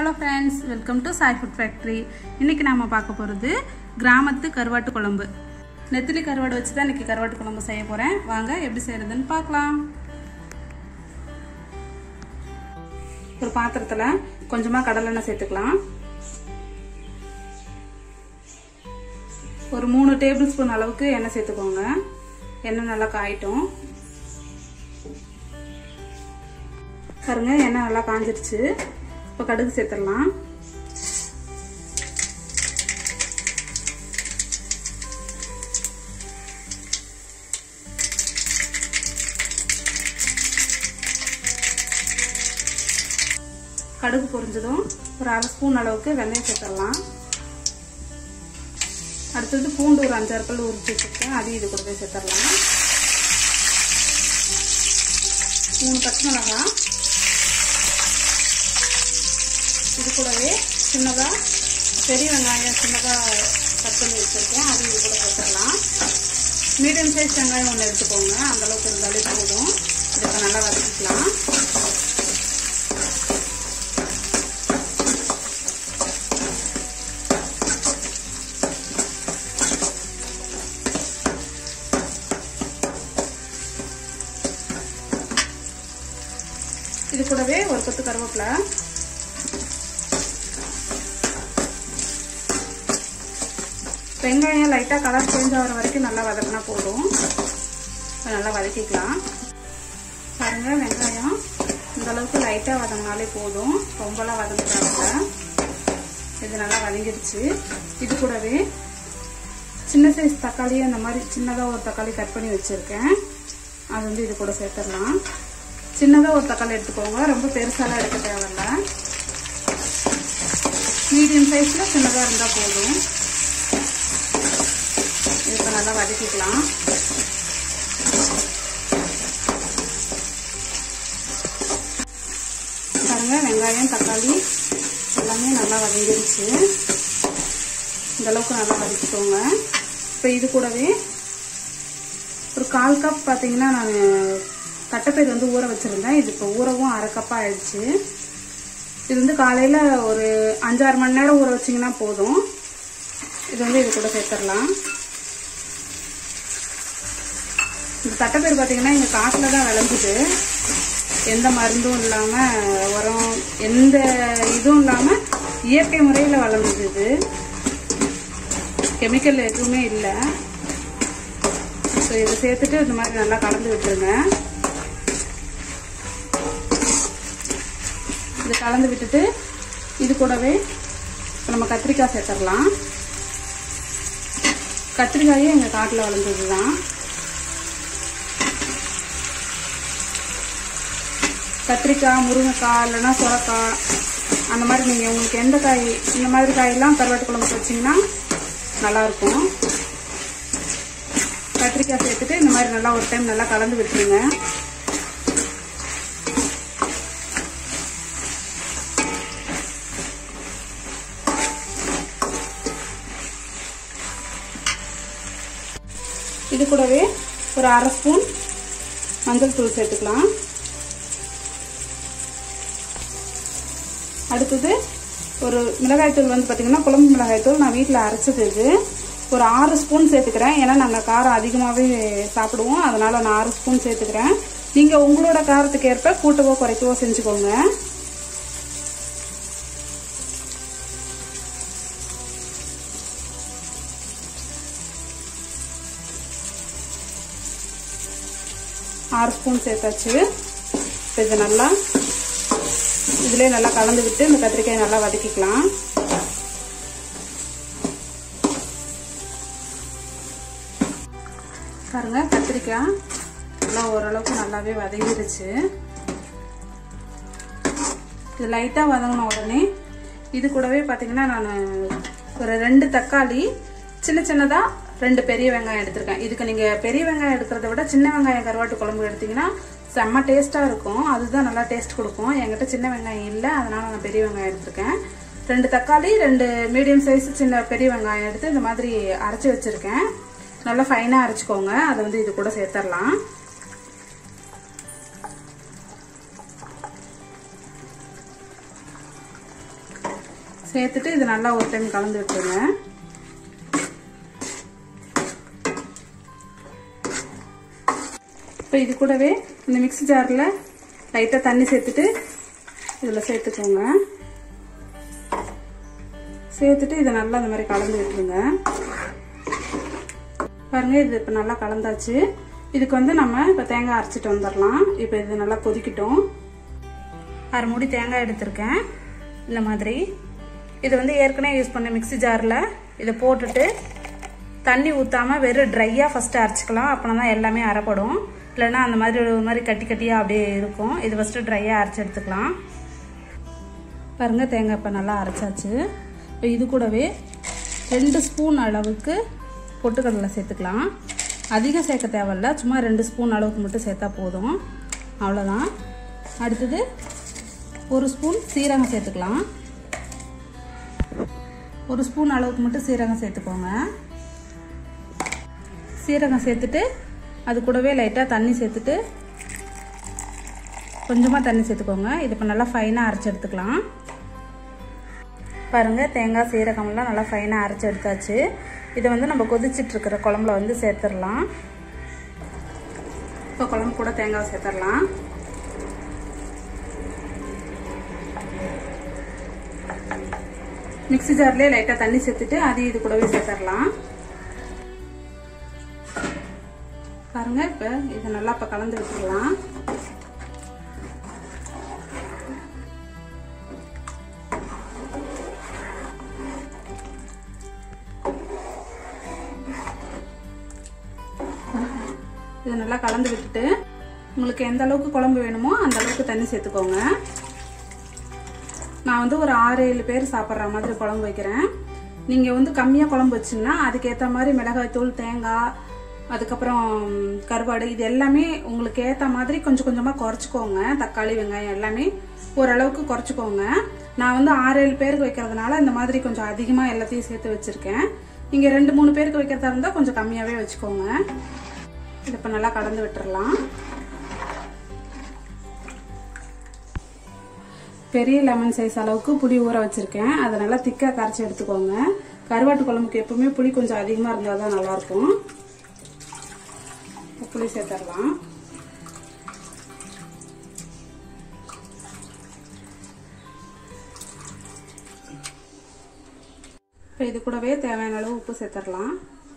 hello friends welcome to Sai food factory இன்றைக்கி நாம் பார்க்க போகிறது கிராமத்து கருவாட்டு குழம்பு நெத்திலி கருவாடு வச்சு தான் இன்றைக்கி கருவாட்டு குழம்பு செய்ய போகிறேன் வாங்க எப்படி செய்கிறதுன்னு பார்க்கலாம் ஒரு பாத்திரத்தில் கொஞ்சமாக கடலெண்ணெய் சேர்த்துக்கலாம் ஒரு மூணு டேபிள் ஸ்பூன் அளவுக்கு எண்ணெய் சேர்த்துக்கோங்க எண்ணெய் நல்லா காயிட்டும் பாருங்க எண்ணெய் நல்லா காஞ்சிருச்சு இப்போ கடுகு சேர்த்துடலாம் கடுகு பொரிஞ்சதும் ஒரு அரை ஸ்பூன் அளவுக்கு வெந்தயம் சேர்த்துடலாம் அடுத்தது பூண்டு ஒரு அஞ்சாறு பல் உரிச்சு வச்சுருக்கேன் அதையும் இது கூடவே சேர்த்துடலாம் மூணு பச்சை மிளகா இது கூடவே சின்னதாக பெரிய வெங்காயம் சின்னதாக கட் பண்ணி வச்சுருக்கேன் அது இது கூட சேர்த்துடலாம் மீடியம் சைஸ் வெங்காயம் ஒன்று எடுத்துக்கோங்க அந்தளவுக்கு இருந்தாலே போதும் இதுக்கு நல்லா வதக்கிக்கலாம் இது கூடவே ஒரு கொத்து கருவேப்பிலை வெங்காயம் லைட்டாக கலர் சேஞ்ச் ஆகிற வரைக்கும் நல்லா வதக்கினா போதும் நல்லா வதக்கிக்கலாம் பாருங்க வெங்காயம் இந்த அளவுக்கு லைட்டாக வதங்கினாலே போதும் ரொம்பலாம் வதங்குறாங்க இது நல்லா வதங்கிடுச்சு இது கூடவே சின்ன சைஸ் தக்காளி அந்த மாதிரி சின்னதாக ஒரு தக்காளி கட் பண்ணி வச்சுருக்கேன் அது வந்து இது கூட சேர்த்துடலாம் சின்னதாக ஒரு தக்காளி எடுத்துக்கோங்க ரொம்ப பெருசாலாம் எடுக்க தேவையில்ல மீடியம் சைஸில் சின்னதாக இருந்தால் போதும் இப்போ நல்லா வதக்கிக்கலாம் பாருங்க வெங்காயம் தக்காளி எல்லாமே நல்லா வதங்கிருச்சு இந்த அளவுக்கு நல்லா வதக்கிக்கோங்க இப்போ இது கூடவே ஒரு கால் கப் பார்த்தீங்கன்னா நான் தட்டைப்பயிர் வந்து ஊற வச்சுருந்தேன் இது இப்போ ஊறவும் அரை கப்பாக ஆயிடுச்சு இது வந்து காலையில் ஒரு அஞ்சாறு மணி நேரம் ஊற வச்சிங்கன்னா போதும் இது வந்து இது கூட சேர்த்துடலாம் இந்த தட்டைப்பயிர் பார்த்தீங்கன்னா எங்கள் காட்டில் தான் விளைஞ்சுது எந்த மருந்தும் இல்லாமல் உரம் எந்த இதுவும் இல்லாமல் இயற்கை முறையில் வளர்ந்தது இது கெமிக்கல் எதுவுமே இல்லை ஸோ இதை சேர்த்துட்டு இந்த மாதிரி நல்லா கலந்து விட்டுருங்க இது கலந்து விட்டுட்டு இது கூடவே நம்ம கத்திரிக்காய் சேர்த்துடலாம் கத்திரிக்காயும் எங்கள் காட்டில் வளர்ந்தது தான் கத்திரிக்காய் முருங்கைக்காய் இல்லைன்னா சுரக்காய் அந்த மாதிரி நீங்கள் உங்களுக்கு எந்த காய் இந்த மாதிரி காயெல்லாம் கருவாட்டு குழம்பு வச்சிங்கன்னா நல்லாயிருக்கும் கத்திரிக்காய் சேர்த்துட்டு இந்த மாதிரி நல்லா ஒரு டைம் நல்லா கலந்து விட்டுருங்க இது கூடவே ஒரு அரை ஸ்பூன் மஞ்சள் தூள் சேர்த்துக்கலாம் அடுத்தது ஒரு மிளகாய்த்தூள் வந்து பார்த்திங்கன்னா குழம்பு மிளகாய்த்தூள் நான் வீட்டில் அரைச்சது இது ஒரு ஆறு ஸ்பூன் சேர்த்துக்கிறேன் ஏன்னா நாங்கள் காரம் அதிகமாகவே சாப்பிடுவோம் அதனால் நான் ஆறு ஸ்பூன் சேர்த்துக்கிறேன் நீங்கள் உங்களோட காரத்துக்கு ஏற்ப கூட்டவோ குறைக்கவோ செஞ்சுக்கோங்க ஆறு ஸ்பூன் சேர்த்தாச்சு இது நல்லா இதுலேயே நல்லா கலந்து விட்டு இந்த கத்திரிக்காயை நல்லா வதக்கிக்கலாம் பாருங்க கத்திரிக்காய் நல்லா ஓரளவுக்கு நல்லாவே வதங்கிடுச்சு இது லைட்டாக வதங்கின உடனே இது கூடவே பார்த்தீங்கன்னா நான் ஒரு ரெண்டு தக்காளி சின்ன சின்னதாக ரெண்டு பெரிய வெங்காயம் எடுத்திருக்கேன் இதுக்கு நீங்கள் பெரிய வெங்காயம் எடுக்கிறத விட சின்ன வெங்காயம் கருவாட்டு குழம்பு எடுத்தீங்கன்னா செம்ம டேஸ்ட்டாக இருக்கும் அதுதான் நல்லா டேஸ்ட் கொடுக்கும் என்கிட்ட சின்ன வெங்காயம் இல்லை அதனால் நான் பெரிய வெங்காயம் எடுத்திருக்கேன் ரெண்டு தக்காளி ரெண்டு மீடியம் சைஸ் சின்ன பெரிய வெங்காயம் எடுத்து இந்த மாதிரி அரைச்சி வச்சுருக்கேன் நல்லா ஃபைனாக அரைச்சிக்கோங்க அதை வந்து இது கூட சேர்த்துடலாம் சேர்த்துட்டு இது நல்லா ஒரு டைம் கலந்து விட்டுருங்க இப்போ இது கூடவே இந்த மிக்ஸி ஜாரில் லைட்டாக தண்ணி சேர்த்துட்டு இதில் சேர்த்துக்கோங்க சேர்த்துட்டு இதை நல்லா இந்த மாதிரி கலந்து விட்டுருங்க பாருங்க இது இப்போ நல்லா கலந்தாச்சு இதுக்கு வந்து நம்ம இப்போ தேங்காய் அரைச்சிட்டு வந்துடலாம் இப்போ இது நல்லா கொதிக்கட்டும் அரை மூடி தேங்காய் எடுத்திருக்கேன் இந்த மாதிரி இது வந்து ஏற்கனவே யூஸ் பண்ண மிக்ஸி ஜாரில் இதை போட்டுட்டு தண்ணி ஊற்றாமல் வெறும் ட்ரையாக ஃபஸ்ட்டு அரைச்சிக்கலாம் அப்போனா தான் எல்லாமே அரைப்படும் இல்லைன்னா அந்த மாதிரி ஒரு மாதிரி கட்டி கட்டியாக அப்படியே இருக்கும் இது ஃபஸ்ட்டு ட்ரையாக அரைச்சி எடுத்துக்கலாம் பாருங்கள் தேங்காய் இப்போ நல்லா அரைச்சாச்சு இப்போ இது கூடவே ரெண்டு ஸ்பூன் அளவுக்கு பொட்டுக்கடலை சேர்த்துக்கலாம் அதிகம் சேர்க்க தேவையில்ல சும்மா ரெண்டு ஸ்பூன் அளவுக்கு மட்டும் சேர்த்தா போதும் அவ்வளோதான் அடுத்தது ஒரு ஸ்பூன் சீரகம் சேர்த்துக்கலாம் ஒரு ஸ்பூன் அளவுக்கு மட்டும் சீரகம் சேர்த்துக்கோங்க சீரகம் சேர்த்துட்டு அது கூடவே லைட்டாக தண்ணி சேர்த்துட்டு கொஞ்சமாக தண்ணி சேர்த்துக்கோங்க இது இப்போ நல்லா ஃபைனாக அரைச்சி எடுத்துக்கலாம் பாருங்கள் தேங்காய் சீரகம்லாம் நல்லா ஃபைனாக அரைச்சி எடுத்தாச்சு இதை வந்து நம்ம கொதிச்சிட்ருக்கிற குழம்புல வந்து சேர்த்துடலாம் இப்போ குழம்பு கூட தேங்காய் சேர்த்துடலாம் மிக்ஸி ஜார்லேயே லைட்டாக தண்ணி சேர்த்துட்டு அதையும் இது கூடவே சேர்த்துடலாம் பாருங்க இப்போ இதை நல்லா இப்போ கலந்து விட்டுடலாம் இதை நல்லா கலந்து விட்டுட்டு உங்களுக்கு எந்த அளவுக்கு குழம்பு வேணுமோ அந்த அளவுக்கு தண்ணி சேர்த்துக்கோங்க நான் வந்து ஒரு ஆறு ஏழு பேர் சாப்பிட்ற மாதிரி குழம்பு வைக்கிறேன் நீங்கள் வந்து கம்மியாக குழம்பு வச்சிங்கன்னா அதுக்கேற்ற மாதிரி மிளகாய் தூள் தேங்காய் அதுக்கப்புறம் கருவாடு இது எல்லாமே உங்களுக்கு ஏற்ற மாதிரி கொஞ்சம் கொஞ்சமாக குறைச்சிக்கோங்க தக்காளி வெங்காயம் எல்லாமே ஓரளவுக்கு குறைச்சிக்கோங்க நான் வந்து ஆறு ஏழு பேருக்கு வைக்கிறதுனால இந்த மாதிரி கொஞ்சம் அதிகமாக எல்லாத்தையும் சேர்த்து வச்சுருக்கேன் நீங்கள் ரெண்டு மூணு பேருக்கு வைக்கிறதா இருந்தால் கொஞ்சம் கம்மியாகவே வச்சுக்கோங்க இது இப்போ நல்லா கலந்து விட்டுறலாம் பெரிய லெமன் சைஸ் அளவுக்கு புளி ஊற வச்சிருக்கேன் அதை நல்லா திக்காக கரைச்சி எடுத்துக்கோங்க கருவாட்டு குழம்புக்கு எப்பவுமே புளி கொஞ்சம் அதிகமாக இருந்தால் தான் நல்லாயிருக்கும் புளி சேர்த்துடலாம் இப்போ இது கூடவே தேவையான அளவு உப்பு சேர்த்துடலாம்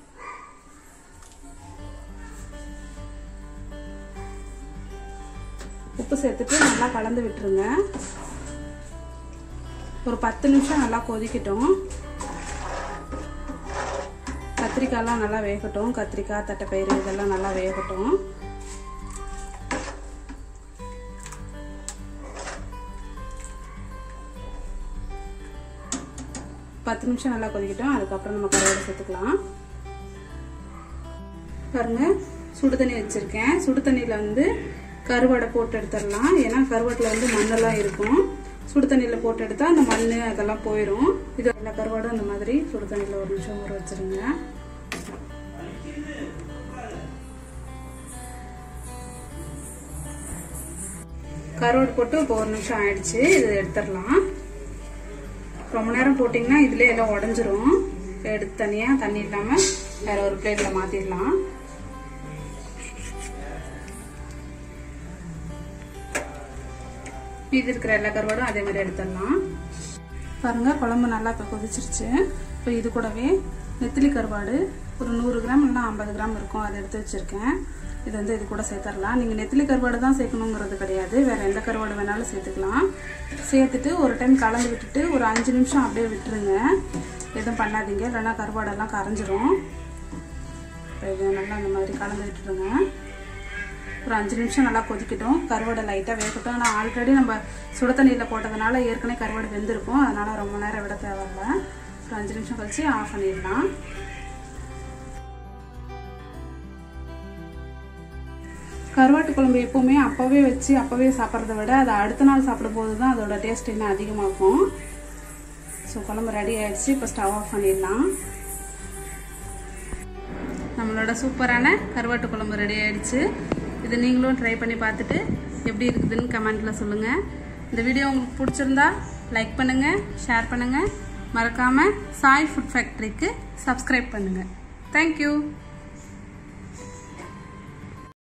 உப்பு சேர்த்துட்டு நல்லா கலந்து விட்டுருங்க ஒரு பத்து நிமிஷம் நல்லா கொதிக்கட்டும் கத்திரிக்காய்லாம் நல்லா வேகட்டும் கத்திரிக்காய் தட்டைப்பயிறு இதெல்லாம் நல்லா வேகட்டும் பத்து நிமிஷம் நல்லா கொதிக்கட்டும் அதுக்கப்புறம் நம்ம கருவாடை சேர்த்துக்கலாம் பாருங்க சுடு தண்ணி வச்சிருக்கேன் சுடு தண்ணியில் வந்து கருவாடை போட்டு எடுத்துடலாம் ஏன்னா கருவாட்டில் வந்து மண்ணெல்லாம் இருக்கும் சுடு தண்ணியில் போட்டு எடுத்தால் அந்த மண் அதெல்லாம் போயிடும் இது எல்லா கருவாடும் அந்த மாதிரி சுடு தண்ணியில் ஒரு நிமிஷம் ஊற வச்சிருங்க கருவாடு போட்டு இப்போ ஒரு நிமிஷம் ஆயிடுச்சு இது எடுத்துடலாம் ரொம்ப நேரம் போட்டிங்கன்னா இதுலேயே எல்லாம் உடஞ்சிரும் எடுத்து தனியாக தண்ணி இல்லாமல் வேற ஒரு பிளேட்டில் மாற்றிடலாம் மீதி இருக்கிற எல்லா கருவாடும் அதே மாதிரி எடுத்துடலாம் பாருங்க குழம்பு நல்லா இப்போ கொதிச்சிருச்சு இப்போ இது கூடவே நெத்திலி கருவாடு ஒரு நூறு கிராம் இல்லைனா ஐம்பது கிராம் இருக்கும் அதை எடுத்து வச்சுருக்கேன் இது வந்து இது கூட சேர்த்துடலாம் நீங்கள் நெத்திலி கருவாடு தான் சேர்க்கணுங்கிறது கிடையாது வேறு எந்த கருவாடு வேணாலும் சேர்த்துக்கலாம் சேர்த்துட்டு ஒரு டைம் கலந்து விட்டுட்டு ஒரு அஞ்சு நிமிஷம் அப்படியே விட்டுருங்க எதுவும் பண்ணாதீங்க இல்லைன்னா கருவாடெல்லாம் கரைஞ்சிரும் இப்போ இது நல்லா அந்த மாதிரி கலந்து விட்டுருங்க ஒரு அஞ்சு நிமிஷம் நல்லா கொதிக்கட்டும் கருவாடை லைட்டாக வேகட்டும் ஆனால் ஆல்ரெடி நம்ம சுட தண்ணியில் போட்டதுனால ஏற்கனவே கருவாடு வெந்திருக்கும் அதனால் ரொம்ப நேரம் விட தேவையில்ல ஒரு அஞ்சு நிமிஷம் கழிச்சு ஆஃப் பண்ணிடலாம் கருவாட்டு குழம்பு எப்போவுமே அப்போவே வச்சு அப்போவே சாப்பிட்றத விட அதை அடுத்த நாள் சாப்பிடும் போது தான் அதோட டேஸ்ட் இன்னும் அதிகமாகும் ஸோ குழம்பு ரெடி ஆயிடுச்சு இப்போ ஸ்டவ் ஆஃப் பண்ணிடலாம் நம்மளோட சூப்பரான கருவாட்டு குழம்பு ரெடி ஆயிடுச்சு இது நீங்களும் ட்ரை பண்ணி பார்த்துட்டு எப்படி இருக்குதுன்னு கமெண்ட்டில் சொல்லுங்கள் இந்த வீடியோ உங்களுக்கு பிடிச்சிருந்தா லைக் பண்ணுங்கள் ஷேர் பண்ணுங்கள் மறக்காமல் சாய் ஃபுட் ஃபேக்ட்ரிக்கு சப்ஸ்கிரைப் பண்ணுங்கள் தேங்க்யூ